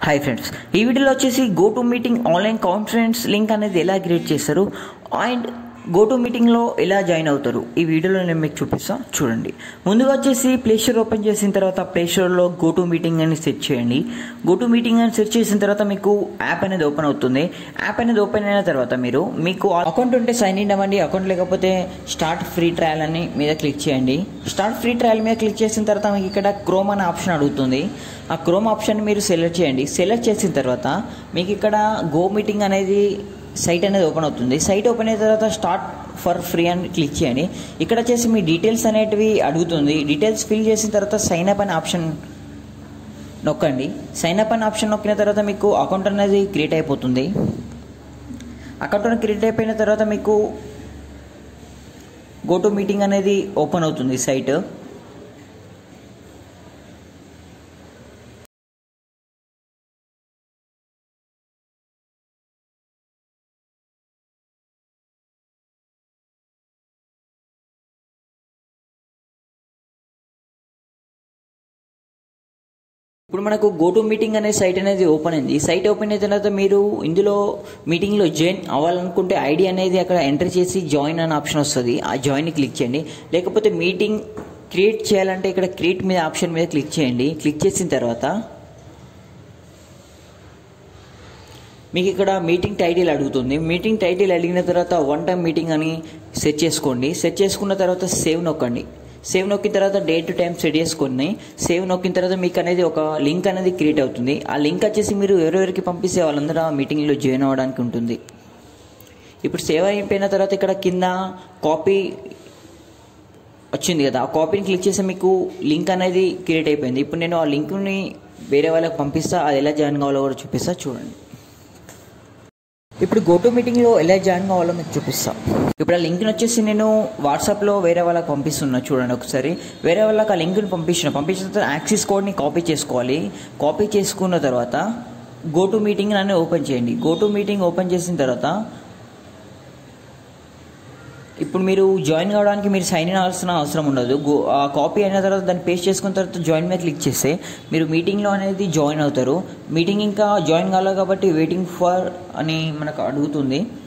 hi friends ఈ వీడియోలో వచ్చేసి Go to Meeting online conference link అనేది ఎలా క్రియేట్ చేస్తారు అండ్ గో టు మీటింగ్లో ఎలా జాయిన్ అవుతారు ఈ వీడియోలో నేను మీకు చూపిస్తాను చూడండి ముందుగా వచ్చేసి ప్లే స్టోర్ ఓపెన్ చేసిన తర్వాత ప్లే స్టోర్లో గో టు మీటింగ్ అని సెర్చ్ చేయండి గో టు మీటింగ్ అని సెర్చ్ చేసిన తర్వాత మీకు యాప్ అనేది ఓపెన్ అవుతుంది యాప్ అనేది ఓపెన్ అయిన తర్వాత మీరు మీకు అకౌంట్ ఉంటే సైన్ ఇన్ అవ్వండి అకౌంట్ లేకపోతే స్టార్ట్ ఫ్రీ ట్రయల్ అని మీద క్లిక్ చేయండి స్టార్ట్ ఫ్రీ ట్రయల్ మీద క్లిక్ చేసిన తర్వాత మీకు ఇక్కడ క్రోమ్ అనే ఆప్షన్ అడుగుతుంది ఆ క్రోమ్ ఆప్షన్ మీరు సెలెక్ట్ చేయండి సెలెక్ట్ చేసిన తర్వాత మీకు ఇక్కడ గో మీటింగ్ అనేది సైట్ అనేది ఓపెన్ అవుతుంది సైట్ ఓపెన్ అయిన తర్వాత స్టార్ట్ ఫర్ ఫ్రీ అని క్లిక్ చేయండి ఇక్కడ వచ్చేసి మీ డీటెయిల్స్ అనేటివి అడుగుతుంది డీటెయిల్స్ ఫిల్ చేసిన తర్వాత సైన్ అప్ అనే ఆప్షన్ నొక్కండి సైన్ అప్ అనే ఆప్షన్ నొక్కిన తర్వాత మీకు అకౌంట్ అనేది క్రియేట్ అయిపోతుంది అకౌంట్ క్రియేట్ అయిపోయిన తర్వాత మీకు గో టు మీటింగ్ అనేది ఓపెన్ అవుతుంది సైట్ ఇప్పుడు మనకు గో టు మీటింగ్ అనే సైట్ అనేది ఓపెన్ అయింది సైట్ ఓపెన్ అయిన తర్వాత మీరు ఇందులో మీటింగ్లో జాయిన్ అవ్వాలనుకుంటే ఐడి అనేది అక్కడ ఎంటర్ చేసి జాయిన్ అనే ఆప్షన్ వస్తుంది ఆ జాయిన్ క్లిక్ చేయండి లేకపోతే మీటింగ్ క్రియేట్ చేయాలంటే ఇక్కడ క్రియేట్ మీద ఆప్షన్ మీద క్లిక్ చేయండి క్లిక్ చేసిన తర్వాత మీకు ఇక్కడ మీటింగ్ టైటిల్ అడుగుతుంది మీటింగ్ టైటిల్ అడిగిన తర్వాత వన్ టైం మీటింగ్ అని సెట్ చేసుకోండి సెట్ చేసుకున్న తర్వాత సేవ్ నొక్కండి సేవ్ నొక్కిన తర్వాత డేట్ టు టైం సెట్ చేసుకొని సేవ్ నొక్కిన తర్వాత మీకు అనేది ఒక లింక్ అనేది క్రియేట్ అవుతుంది ఆ లింక్ వచ్చేసి మీరు ఎవరెవరికి పంపిస్తే వాళ్ళందరూ ఆ మీటింగ్లో జాయిన్ అవ్వడానికి ఉంటుంది ఇప్పుడు సేవ్ అయిపోయిన తర్వాత ఇక్కడ కింద కాపీ వచ్చింది కదా ఆ కాపీని క్లిక్ చేస్తే మీకు లింక్ అనేది క్రియేట్ అయిపోయింది ఇప్పుడు నేను ఆ లింక్ని వేరే వాళ్ళకి పంపిస్తా అది ఎలా జాయిన్ కావాలో కూడా చూపిస్తా చూడండి ఇప్పుడు గోటు మీటింగ్లో ఎలా జాయిన్ కావాలో మీకు చూపిస్తాం ఇప్పుడు ఆ లింక్ని వచ్చేసి నేను వాట్సాప్లో వేరే వాళ్ళకి పంపిస్తున్నా చూడండి ఒకసారి వేరే వాళ్ళకి ఆ లింక్ని పంపించిన పంపించిన తర్వాత యాక్సిస్ కోడ్ని కాపీ చేసుకోవాలి కాపీ చేసుకున్న తర్వాత గో టు మీటింగ్ అని ఓపెన్ చేయండి గో టు మీటింగ్ ఓపెన్ చేసిన తర్వాత ఇప్పుడు మీరు జాయిన్ కావడానికి మీరు సైన్ ఇన్ అవ్వాల్సిన అవసరం ఉండదు గో ఆ కాపీ అయిన తర్వాత దాన్ని పేస్ట్ చేసుకున్న తర్వాత జాయిన్ మీద క్లిక్ చేస్తే మీరు మీటింగ్లో అనేది జాయిన్ అవుతారు మీటింగ్ ఇంకా జాయిన్ కాలేదు కాబట్టి వెయిటింగ్ ఫర్ అని మనకు అడుగుతుంది